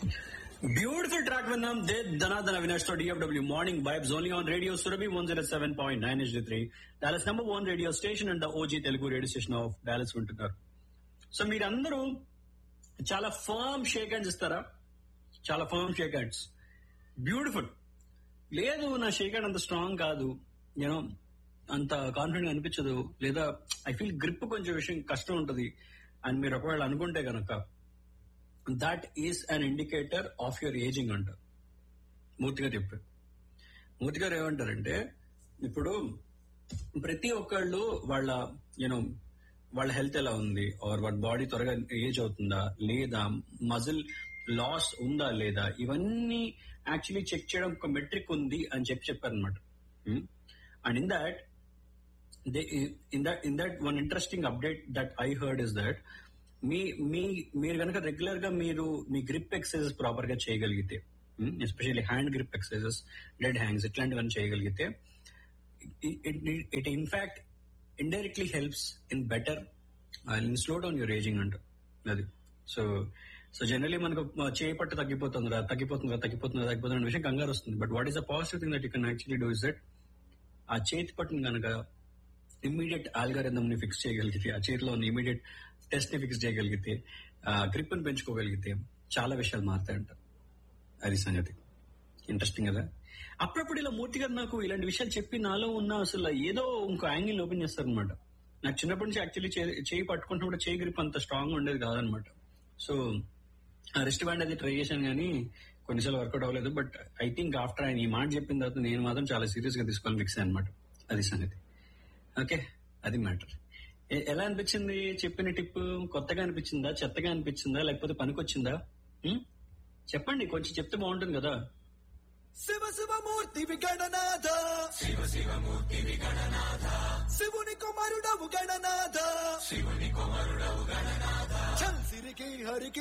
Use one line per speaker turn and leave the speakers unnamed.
Beautiful track విన్నాం దే ధనాధన అవినాష్ తో DFW morning vibes only on radio Surabhi one zero seven point nine S three Dallas number one radio station and OG Telugu radio station of Dallas వింటున్నారు so మీరందరూ చాలా firm shake hands ఇస్తారా చాలా firm shake hands beautiful లేదు నా shake hand అంత strong కాదు you know అంత కాన్ఫిడెంట్ అనిపించదు లేదా ఐ ఫీల్ గ్రిప్ కొంచెం విషయం కష్టం ఉంటుంది అని మీరు ఒకవేళ అనుకుంటే కనుక that is an indicator of your ageing అంటారు మూర్తిగా చెప్పారు మూర్తి గారు ఏమంటారంటే ఇప్పుడు ప్రతి ఒక్కళ్ళు వాళ్ళ యూనో వాళ్ళ హెల్త్ ఎలా ఉంది ఆర్ వాళ్ళ బాడీ త్వరగా ఏజ్ అవుతుందా లేదా మజిల్ లాస్ ఉందా లేదా ఇవన్నీ యాక్చువల్లీ చెక్ చేయడం ఒక మెట్రిక్ ఉంది అని చెప్పి చెప్పారు అనమాట and in that in that in that one interesting update that I heard is that మీ మీ మీరు కనుక రెగ్యులర్ గా మీరు మీ గ్రిప్ ఎక్సర్సైజెస్ ప్రాపర్ గా చేయగలిగితే especially hand grip exercises dead hands ఇట్లాంటివన్నీ చేయగలిగితే it in fact indirectly helps in better in slow down your ageing అంట అది సో సో జనరలీ మనకు చేయి పట్టు తగ్గిపోతుందిరా తగ్గిపోతుందిరా తగ్గిపోతుందిరా తగ్గిపోతుంది అనే విషయం కంగారు వస్తుంది but what is the positive thing that you can actually do is that ఆ చేతి పట్టును కనుక ఇమ్మీడియట్ ఆల్గారిథమ్ ని ఫిక్స్ చేయగలిగితే ఆ చేతిలో ఉన్న ఇమీడియట్ టెస్ట్ ని ఫిక్స్ చేయగలిగితే ఆ గ్రిప్ ని పెంచుకోగలిగితే చాలా విషయాలు మారుతాయంట అది సంగతి ఇంట్రెస్టింగ్ కదా అప్పుడప్పుడు ఇలా మూర్తి గారు నాకు ఇలాంటి విషయాలు చెప్పి నాలో ఉన్న అసలు ఏదో ఇంకో యాంగిల్ ఓపెన్ చేస్తారనమాట నాకు చిన్నప్పటి నుంచి యాక్చువల్లీ చేయి పట్టుకుంటున్నప్పుడు చేయి గ్రిప్ అంత స్ట్రాంగ్ ఉండేది కాదనమాట సో ఆ రిస్ట్ బ్యాండ్ అది ట్రై చేశాను కానీ కొన్నిసార్లు వర్కౌట్ అవ్వలేదు బట్ ఐ థింక్ ఆఫ్టర్ ఆయన ఈ మాట చెప్పిన తర్వాత నేను మాత్రం చాలా సీరియస్ గా తీసుకోవాలని ఫిక్స్ అనమాట అది సంగతి ఓకే అది మ్యాటర్ ఎలా అనిపించింది చెప్పిన టిప్ కొత్తగా అనిపించిందా చెత్తగా అనిపించిందా లేకపోతే పనికొచ్చిందా ఉం? చెప్పండి కొంచెం చెప్తే బాగుంటుంది కదా
శివ శివమూర్తి విగణనాథ శివ శివమూర్తి విగణనాథ శివుని కుమారుడవు గణనాథ శివుని కుమారుడవు గణనాథ చల్ సిరికి హరికి